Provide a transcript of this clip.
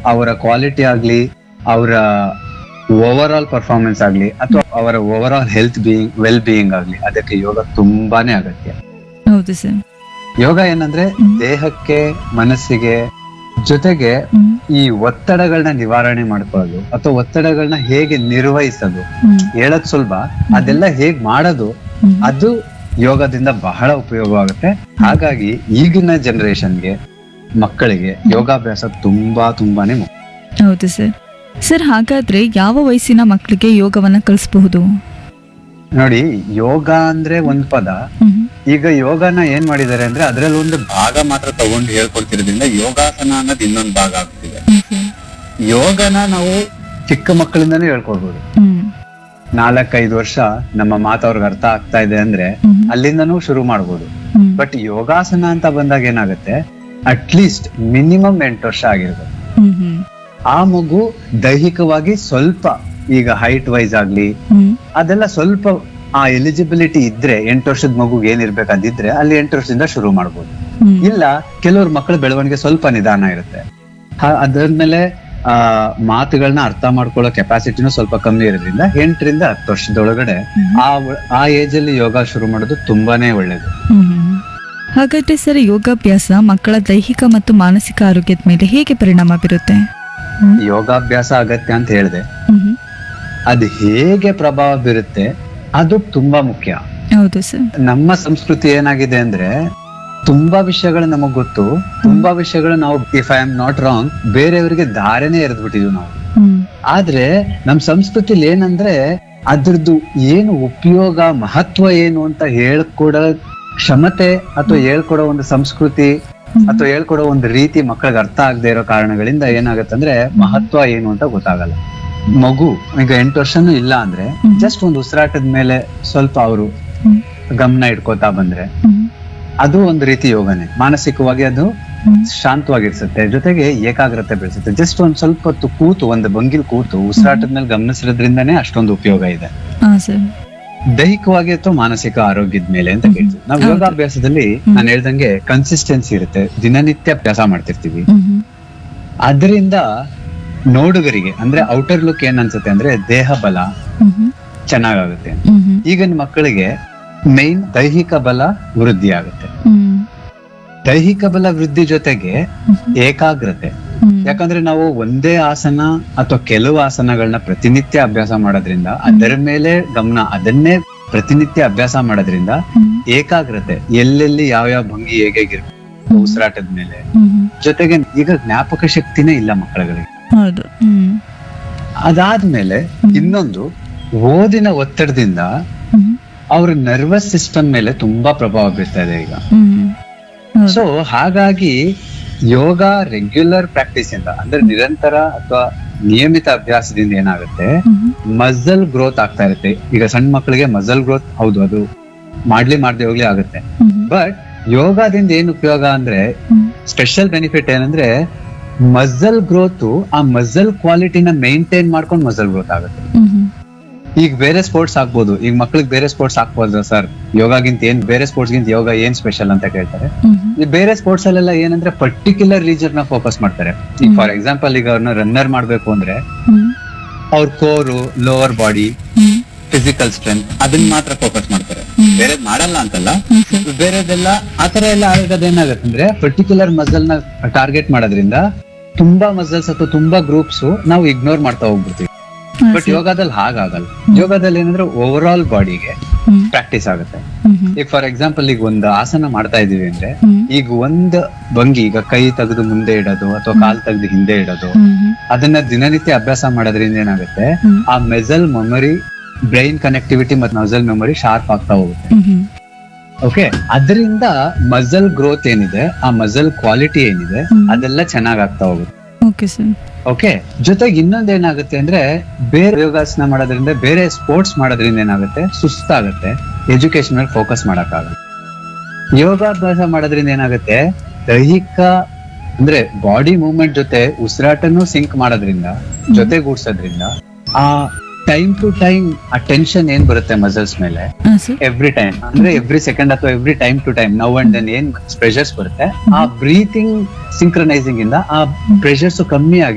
ಅವರ ಕ್ವಾಲಿಟಿ ಆಗ್ಲಿ ಅವರ ಓವರ್ ಆಲ್ ಪರ್ಫಾರ್ಮೆನ್ಸ್ ಆಗ್ಲಿ ಅಥವಾ ಅವರ overall health being well being ಆಗ್ಲಿ ಅದಕ್ಕೆ ಯೋಗ ತುಂಬಾನೇ ಅಗತ್ಯ ಹೌದು ಸರ್ ಯೋಗ ಏನಂದ್ರೆ ಹ್ಮ್. ದೇಹಕ್ಕೆ ಮನಸ್ಸಿಗೆ ಜೊತೆಗೆ ಹ್ಮ್ ಈ ಒತ್ತಡಗಳನ್ನ ನಿವಾರಣೆ ಮಾಡ್ಕೊಳ್ಳೋದು ಅಥವಾ ಒತ್ತಡಗಳನ್ನ ಹೇಗೆ ನಿರ್ವಹಿಸೋದು ಹ್ಮ್ ಹೇಳದ್ ಸುಲಭ ಅದೆಲ್ಲ ಹೇಗ್ ಮಾಡೋದು ಹ್ಮ್. ಅದು ಯೋಗದಿಂದ ಬಹಳ ಉಪಯೋಗವಾಗುತ್ತೆ ಹಾಗಾಗಿ ಈಗಿನ ಜನರೇಷನ್ಗೆ ಮಕ್ಕಳಿಗೆ ಯೋಗಾಭ್ಯಾಸ ತುಂಬಾ ತುಂಬಾನೇ ಮುಖ್ಯ ಹೌದು ಸರ್ ಸರ್ ಹಾಗಾದ್ರೆ ಯಾವ ವಯಸ್ಸಿನ ಮಕ್ಕಳಿಗೆ ಯೋಗವನ್ನ ಕಲಿಸಬಹುದು ನೋಡಿ ಯೋಗ ಅಂದ್ರೆ ಒಂದ್ ಪದ ಹ್ಮ್ ಈಗ ಯೋಗನ ಏನ್ ಮಾಡಿದ್ದಾರೆ ಅಂದ್ರೆ ಅದ್ರಲ್ಲಿ ಒಂದು ಭಾಗ ಮಾತ್ರ ತಗೊಂಡು ಹೇಳ್ಕೊಡ್ತಿರೋದ್ರಿಂದ ಯೋಗಾಸನ ಅನ್ನೋದು ಇನ್ನೊಂದು ಭಾಗ ಆಗ್ತಿದೆ ಹ್ಮ್ ಸರ್. ಯೋಗನ ನಾವು ಚಿಕ್ಕ ಮಕ್ಕಳಿಂದಾನೇ ಹೇಳ್ಕೊಡ್ಬೋದು ಹ್ಮ್ ನಾಲ್ಕೈದು ವರ್ಷ ನಮ್ಮ ಮಾತು ಅವ್ರಿಗೆ ಅರ್ಥ ಆಗ್ತಾ ಇದೆ ಅಂದ್ರೆ ಹ್ಮ್ ಅಲ್ಲಿಂದನೂ ಶುರು ಮಾಡ್ಬೋದು ಹ್ಮ್ ಬಟ್ ಯೋಗಾಸನ ಅಂತ ಬಂದಾಗ ಏನಾಗುತ್ತೆ ಅಟ್ಲೀಸ್ಟ್ ಮಿನಿಮಮ್ ಎಂಟು ವರ್ಷ ಆಗಿರ್ಬೇಕು ಹ್ಮ್ ಹ್ಮ್ ಆ ಮಗು ದೈಹಿಕವಾಗಿ ಸ್ವಲ್ಪ ಈಗ ಹೈಟ್ ವೈಸ್ ಆಗ್ಲಿ ಹ್ಮ್ ಅದೆಲ್ಲ ಸ್ವಲ್ಪ ಆ ಎಲಿಜಿಬಿಲಿಟಿ ಇದ್ರೆ ಎಂಟು ವರ್ಷದ ಮಗುಗೆ ಏನಿರ್ಬೇಕು ಅದಿದ್ರೆ ಅಲ್ಲಿ ಎಂಟು ವರ್ಷದಿಂದ ಶುರು ಮಾಡ್ಬೋದು ಹ್ಮ್ ಇಲ್ಲ ಕೆಲವ್ರ ಮಕ್ಕಳ ಬೆಳವಣಿಗೆ ಸ್ವಲ್ಪ ನಿಧಾನ ಇರುತ್ತೆ ಹ- ಅದಾದ್ಮೇಲೆ ಆ ಮಾತುಗಳನ್ನ ಅರ್ಥ ಮಾಡ್ಕೊಳ್ಳೋ ಕೆಪಾಸಿಟಿನೂ ಸ್ವಲ್ಪ ಕಮ್ಮಿ ಇರೋದ್ರಿಂದ ಎಂಟರಿಂದ ಹತ್ತು ವರ್ಷದೊಳಗಡೆ ಆ ಒ- ಆ ಏಜ್ ಅಲ್ಲಿ ಯೋಗ ಶುರು ಮಾಡೋದು ತುಂಬಾನೇ ಒಳ್ಳೇದು ಹ್ಮ್ ಹ್ಮ್. ಹಾಗಾದ್ರೆ ಸರ್ ಯೋಗಾಭ್ಯಾಸ ಮಕ್ಕಳ ದೈಹಿಕ ಮತ್ತು ಮಾನಸಿಕ ಆರೋಗ್ಯದ ಮೇಲೆ ಹೇಗೆ ಪರಿಣಾಮ ಬೀರುತ್ತೆ ಹ್ಮ್ ಯೋಗಾಭ್ಯಾಸ ಅಗತ್ಯ ಅಂತ ಹೇಳಿದೆ ಹ್ಮ್ ಹ್ಮ್. ಅದು ಹೇಗೆ ಪ್ರಭಾವ ಬೀರುತ್ತೆ ಅದು ತುಂಬಾ ಮುಖ್ಯ ಹೌದು ಸರ್ ನಮ್ಮ ಸಂಸ್ಕೃತಿ ಏನಾಗಿದೆ ಅಂದ್ರೆ ತುಂಬಾ ವಿಷಯಗಳು ನಮಗ್ ಗೊತ್ತು ತುಂಬಾ ವಿಷಯಗಳು ನಾವು if I am not wrong ಬೇರೆಯವರಿಗೆ ಧಾರಣೆ ಎರೆದ್ಬಿಟ್ಟಿದ್ವಿ ನಾವು ಹ್ಮ್ ಆದ್ರೆ ನಮ್ ಸಂಸ್ಕೃತಿಲಿ ಏನಂದ್ರೆ ಅದ್ರದ್ದು ಏನು ಉಪಯೋಗ ಮಹತ್ವ ಏನು ಅಂತ ಹೇಳ್ಕೊಡೋ ಕ್ಷಮತೆ ಅಥವಾ ಹೇಳ್ಕೊಡೋ ಒಂದು ಸಂಸ್ಕೃತಿ ಅಥವಾ ಹೇಳ್ಕೊಡೋ ಒಂದು ರೀತಿ ಮಕ್ಕಳಿಗೆ ಅರ್ಥ ಆಗದೆ ಇರೋ ಕಾರಣಗಳಿಂದ ಏನಾಗತ್ತಂದ್ರೆ ಮಹತ್ವ ಏನು ಅಂತ ಗೊತ್ತಾಗಲ್ಲ ಮಗು ಈಗ ಎಂಟು ವರ್ಷನೂ ಇಲ್ಲ ಅಂದ್ರೆ ಹ್ಮ್. ಜಸ್ಟ್ ಒಂದು ಉಸಿರಾಟದ ಮೇಲೆ ಸ್ವಲ್ಪ ಅವರು ಹ್ಮ್ ಗಮನ ಇಟ್ಕೋತಾ ಬಂದ್ರೆ ಹ್ಮ್ ಅದು ಒಂದು ರೀತಿ ಯೋಗನೆ ಮಾನಸಿಕವಾಗಿ ಅದು ಹ್ಮ್ ಶಾಂತವಾಗಿರ್ಸುತ್ತೆ ಜೊತೆಗೆ ಏಕಾಗ್ರತೆ ಬೆಳೆಸುತ್ತೆ ಜಸ್ಟ್ ಒಂದ್ ಸ್ವಲ್ಪ ಹೊತ್ತು ಕೂತು ಒಂದು ಭಂಗಿಲ್ ಕೂತು ಉಸಿರಾಟದ ಮೇಲೆ ಗಮನಿಸಿರೋದ್ರಿಂದನೇ ಅಷ್ಟೊಂದು ಉಪಯೋಗ ಇದೆ ಹಾ ಸರ್ ದೈಹಿಕವಾಗಿ ಅಥವಾ ಮಾನಸಿಕ ಆರೋಗ್ಯದ ಮೇಲೆ ಅಂತ ಕೇಳ್ತೀವಿ ನಾವು ಹೌದು. ಯೋಗಾಭ್ಯಾಸದಲ್ಲಿ ನಾನು ಹೇಳ್ದಂಗೆ ಕನ್ಸಿಸ್ಟೆನ್ಸಿ ಇರುತ್ತೆ ದಿನನಿತ್ಯ ಅಭ್ಯಾಸ ಮಾಡ್ತಿರ್ತೀವಿ ಹ್ಮ್ ಹ್ಮ್ ಅದರಿಂದ ನೋಡುಗರಿಗೆ ಅಂದ್ರೆ ಔಟರ್ ಲುಕ್ ಏನ್ ಅನ್ಸುತ್ತೆ ಅಂದ್ರೆ ದೇಹ ಬಲ ಹ್ಮ್ ಹ್ಮ್ ಚೆನ್ನಾಗಾಗುತ್ತೆ ಹ್ಮ್ ಹ್ಮ್ ಈಗಿನ ಮಕ್ಕಳಿಗೆ ಮೈನ್ ದೈಹಿಕ ಬಲ ವೃದ್ಧಿ ಆಗುತ್ತೆ ಹ್ಮ್ ದೈಹಿಕ ಬಲ ವೃದ್ಧಿ ಜೊತೆಗೆ ಹ್ಮ್ ಏಕಾಗ್ರತೆ ಹ್ಮ್ ಯಾಕಂದ್ರೆ ನಾವು ಒಂದೇ ಆಸನ ಅಥವಾ ಕೆಲವು ಆಸನಗಳನ್ನ ಪ್ರತಿನಿತ್ಯ ಅಭ್ಯಾಸ ಮಾಡೋದ್ರಿಂದ ಅದರ ಮೇಲೆ ಗಮನ ಅದನ್ನೇ ಪ್ರತಿನಿತ್ಯ ಅಭ್ಯಾಸ ಮಾಡೋದ್ರಿಂದ ಹ್ಮ್ ಏಕಾಗ್ರತೆ ಎಲ್ಲೆಲ್ಲಿ ಯಾವ ಯಾವ ಭಂಗಿ ಹೇಗೆ ಹೇಗಿರ್ಬೇಕು ಉಸಿರಾಟದ ಮೇಲೆ ಹ್ಮ್ ಹ್ಮ್ ಜೊತೆಗೆ ಈಗ ಜ್ಞಾಪಕ ಶಕ್ತಿನೇ ಇಲ್ಲ ಮಕ್ಕಳುಗಳಿಗೆ ಹೌದು ಹ್ಮ್ ಅದಾದ್ಮೇಲೆ ಇನ್ನೊಂದು ಓದಿನ ಒತ್ತಡದಿಂದ ಹ್ಮ್ ಅವ್ರ ನರ್ವಸ್ ಸಿಸ್ಟಮ್ ಮೇಲೆ ತುಂಬಾ ಪ್ರಭಾವ ಬೀರ್ತಾ ಇದೆ ಈಗ ಹ್ಮ್ ಹೌದು ಸೊ ಹಾಗಾಗಿ ಯೋಗ ರೆಗ್ಯುಲರ್ ಪ್ರಾಕ್ಟೀಸ್ ಇಂದ ಅಂದ್ರೆ ನಿರಂತರ ಅಥವಾ ನಿಯಮಿತ ಅಭ್ಯಾಸದಿಂದ ಏನಾಗುತ್ತೆ ಹ್ಮ್ ಮಸಲ್ ಗ್ರೋತ್ ಆಗ್ತಾ ಇರುತ್ತೆ ಈಗ ಸಣ್ಣ ಮಕ್ಕಳಿಗೆ ಮಸಲ್ ಗ್ರೋತ್ ಹೌದು ಅದು ಮಾಡ್ಲಿ ಮಾಡ್ದೆ ಹೋಗ್ಲಿ ಆಗುತ್ತೆ ಹ್ಮ್ ಬಟ್ ಯೋಗದಿಂದ ಏನ್ ಉಪಯೋಗ ಅಂದ್ರೆ ಹ್ಮ್ ಸ್ಪೆಷಲ್ ಬೆನಿಫಿಟ್ ಏನಂದ್ರೆ ಮಸಲ್ ಗ್ರೋತ್ ಆ ಮಸಲ್ ಕ್ವಾಲಿಟಿನ ಮೇಂಟೈನ್ ಮಾಡ್ಕೊಂಡು ಮಸಲ್ ಗ್ರೋತ್ ಆಗುತ್ತೆ ಹ್ಮ್ ಹ್ಮ್ ಈಗ ಬೇರೆ ಸ್ಪೋರ್ಟ್ಸ್ ಆಗ್ಬೋದು ಈಗ ಮಕ್ಳಿಗೆ ಬೇರೆ ಸ್ಪೋರ್ಟ್ಸ್ ಹಾಕ್ಬೋದು ಸರ್ ಯೋಗಗಿಂತ ಏನ್ ಬೇರೆ ಸ್ಪೋರ್ಟ್ಸ್ ಗಿಂತ ಯೋಗ ಏನ್ ಸ್ಪೆಷಲ್ ಅಂತ ಕೇಳ್ತಾರೆ ಹ್ಮ್ ಈ ಬೇರೆ ಸ್ಪೋರ್ಟ್ಸ್ ಅಲ್ಲೆಲ್ಲ ಏನಂದ್ರೆ ಪರ್ಟಿಕ್ಯುಲರ್ ರೀಜನ್ ನ ಫೋಕಸ್ ಮಾಡ್ತಾರೆ ಈಗ ಫಾರ್ ಎಕ್ಸಾಂಪಲ್ ಈಗ ಅವ್ರನ್ನ ರನ್ನರ್ ಮಾಡ್ಬೇಕು ಅಂದ್ರೆ ಹ್ಮ್ ಅವ್ರ ಕೋರು ಲೋವರ್ ಬಾಡಿ ಹ್ಮ್ ಫಿಸಿಕಲ್ ಸ್ಟ್ರೆಂತ್ ಅದನ್ನ ಮಾತ್ರ ಫೋಕಸ್ ಮಾಡ್ತಾರೆ ಹ್ಮ್. ಬೇರೆ ಮಾಡಲ್ಲ ಅಂತಲ್ಲ ಹ್ಮ್ ಸರ್ ಬೇರೆದೆಲ್ಲ ಆತರ ಎಲ್ಲ ಆಗೋದು ಏನಾಗುತ್ತೆ ಅಂದ್ರೆ ಪರ್ಟಿಕ್ಯುಲರ್ ಮಸಲ್ ನ ಟಾರ್ಗೆಟ್ ಮಾಡೋದ್ರಿಂದ ತುಂಬಾ ಮಸಲ್ಸ್ ಅಥವಾ ತುಂಬಾ ಗ್ರೂಪ್ಸ್ ನಾವು ಇಗ್ನೋರ್ ಮಾಡ್ತಾ ಹೋಗ್ಬಿಡ್ತೀವಿ ಹಾ ಬಟ್ ಸರ್. ಯೋಗದಲ್ಲಿ ಹಾಗಾಗಲ್ಲ ಯೋಗದಲ್ಲಿ ಏನಂದ್ರೆ ಓವರ್ ಆಲ್ ಬಾಡಿಗೆ ಹ್ಮ್ ಪ್ರಾಕ್ಟೀಸ್ ಆಗುತ್ತೆ ಹ್ಮ್ ಹ್ಮ್ ಈಗ ಫಾರ್ ಎಕ್ಸಾಂಪಲ್ ಈಗ ಒಂದು ಆಸನ ಮಾಡ್ತಾ ಇದೀವಿ ಅಂದ್ರೆ ಹ್ಮ್ ಈಗ ಒಂದ್ ಭಂಗಿ ಈಗ ಕೈ ತೆಗೆದು ಮುಂದೆ ಇಡೋದು ಅಥವಾ ಕಾಲ್ ತೆಗೆದು ಹಿಂದೆ ಇಡೋದು ಹ್ಮ್ ಹ್ಮ್ ಅದನ್ನ ದಿನನಿತ್ಯ ಅಭ್ಯಾಸ ಮಾಡೋದ್ರಿಂದ ಏನಾಗುತ್ತೆ ಹ್ಮ್. ಆ ಮೆಸಲ್ ಮೆಮೊರಿ ಬ್ರೈನ್ ಕನೆಕ್ಟಿವಿಟಿ ಮತ್ತು ಮಸಲ್ ಮೆಮೊರಿ ಶಾರ್ಪ್ ಆಗ್ತಾ ಹೋಗುತ್ತೆ ಹ್ಮ್ ಹ್ಮ್ ಓಕೆ ಅದರಿಂದ ಮಸಲ್ ಗ್ರೋತ್ ಏನಿದೆ ಆ ಮಸಲ್ ಕ್ವಾಲಿಟಿ ಏನಿದೆ ಹ್ಮ್. ಅದೆಲ್ಲ ಚೆನ್ನಾಗ್ ಆಗ್ತಾ ಹೋಗುತ್ತೆ ಓಕೆ ಸರ್ ಓಕೆ ಜೊತೆಗೆ ಇನ್ನೊಂದ್ ಏನಾಗುತ್ತೆ ಅಂದ್ರೆ ಬೇರೆ ಯೋಗಾಸನ ಮಾಡೋದ್ರಿಂದ ಬೇರೆ ಸ್ಪೋರ್ಟ್ಸ್ ಮಾಡೋದ್ರಿಂದ ಏನಾಗುತ್ತೆ ಸುಸ್ತಾಗುತ್ತೆ ಎಜುಕೇಶನ್ ಮೇಲೆ ಫೋಕಸ್ ಮಾಡಕ್ಕಾಗಲ್ಲ ಯೋಗಾಭ್ಯಾಸ ಮಾಡೋದ್ರಿಂದ ಏನಾಗುತ್ತೆ ದೈಹಿಕ ಅಂದ್ರೆ ಬಾಡಿ ಮೂವ್ಮೆಂಟ್ ಜೊತೆ ಉಸಿರಾಟನೂ ಸಿಂಕ್ ಮಾಡೋದ್ರಿಂದ ಜೊತೆಗೂಡ್ಸೋದ್ರಿಂದ ಆ ಟೈಮ್ ಟು ಟೈಮ್ ಆ ಟೆನ್ಷನ್ ಏನ್ ಬರುತ್ತೆ ಮಸಲ್ಸ್ ಮೇಲೆ ಹಾ ಸರ್ ಎವ್ರಿ ಟೈಮ್ ಅಂದ್ರೆ ಎವ್ರಿ ಸೆಕೆಂಡ್ ಅಥವಾ every time to time now and then ಏನ್ ಪ್ರೆಷರ್ಸ್ ಬರುತ್ತೆ ಆ ಬ್ರೀತಿಂಗ್ ಸಿಂಕ್ರನೈಸಿಂಗ್ ಇಂದ ಆ ಪ್ರೆಷರ್ಸ್ ಕಮ್ಮಿ ಆಗಿ